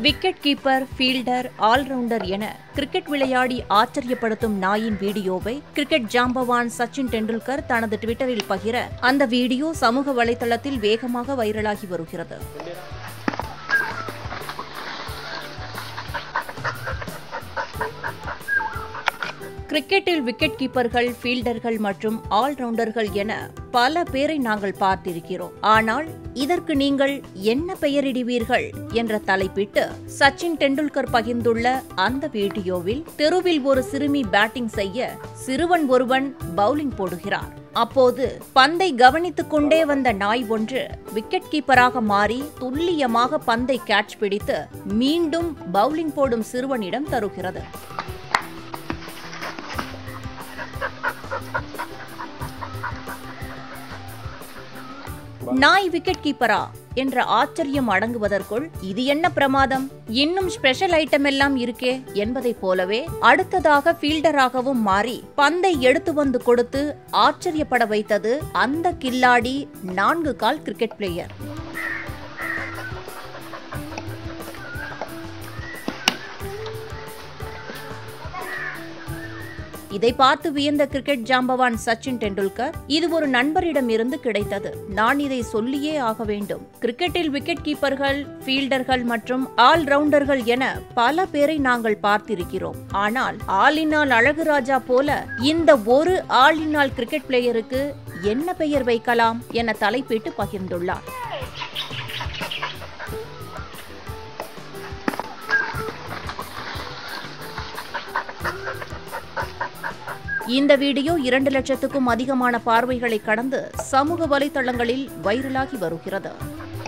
wicket keeper fielder allrounder என cricket விளையாடி ஆச்சரியப்படுத்தும் நாயின் வீடியோவை கிரிக்கெட் ஜாம்பவான் சச்சின் டெண்டுல்கர் தனது ட்விட்டரில் பகிர அந்த வீடியோ சமூக வலைதளத்தில் வேகமாக வைரலாகி வருகிறது கிரிக்கெட்டில் விக்கெட் கீப்பர்கள் ஃபீல்டர்கள் மற்றும் ஆல்ரவுண்டர்கள் என பல பேரை நாங்கள் பார்த்திருக்கிறோம் ஆனால் இதற்கு நீங்கள் என்ன பெயரிடுவீர்கள் என்ற தலைப்பிட்டு சச்சின் டெண்டுல்கர் பகிர்ந்துள்ள அந்த வீடியோவில் தெருவில் ஒரு சிறுமி பேட்டிங் செய்ய சிறுவன் ஒருவன் பவுலிங் போடுகிறார் அப்போது பந்தை கவனித்துக் கொண்டே வந்த நாய் ஒன்று விக்கெட் கீப்பராக மாறி துல்லியமாக பந்தை கேட்ச் பிடித்து மீண்டும் பவுலிங் போடும் சிறுவனிடம் தருகிறது நாய் விக்கெட் கீப்பரா என்ற ஆச்சரியம் அடங்குவதற்குள் இது என்ன பிரமாதம் இன்னும் ஸ்பெஷல் ஐட்டம் எல்லாம் இருக்கே என்பதைப் போலவே அடுத்ததாக ஃபீல்டராகவும் மாறி பந்தை எடுத்து வந்து கொடுத்து ஆச்சரியப்பட வைத்தது அந்த கில்லாடி நான்கு கால் கிரிக்கெட் பிளேயர் இதை பார்த்து வியந்த கிரிக்கெட் ஜாம்பவான் சச்சின் டெண்டுல்கர் இது ஒரு நண்பரிடம் இருந்து கிடைத்தது நான் இதை சொல்லியே ஆக வேண்டும் கிரிக்கெட்டில் விக்கெட் கீப்பர்கள் ஃபீல்டர்கள் மற்றும் ஆல்ரவுண்டர்கள் என பல பேரை நாங்கள் பார்த்திருக்கிறோம் ஆனால் ஆலினால் அழகு ராஜா போல இந்த ஒரு ஆலினால் கிரிக்கெட் பிளேயருக்கு என்ன பெயர் வைக்கலாம் என தலைப்பிட்டு பகிர்ந்துள்ளார் இந்த வீடியோ இரண்டு லட்சத்துக்கும் அதிகமான பார்வைகளை கடந்து சமூக வலைதளங்களில் வைரலாகி வருகிறது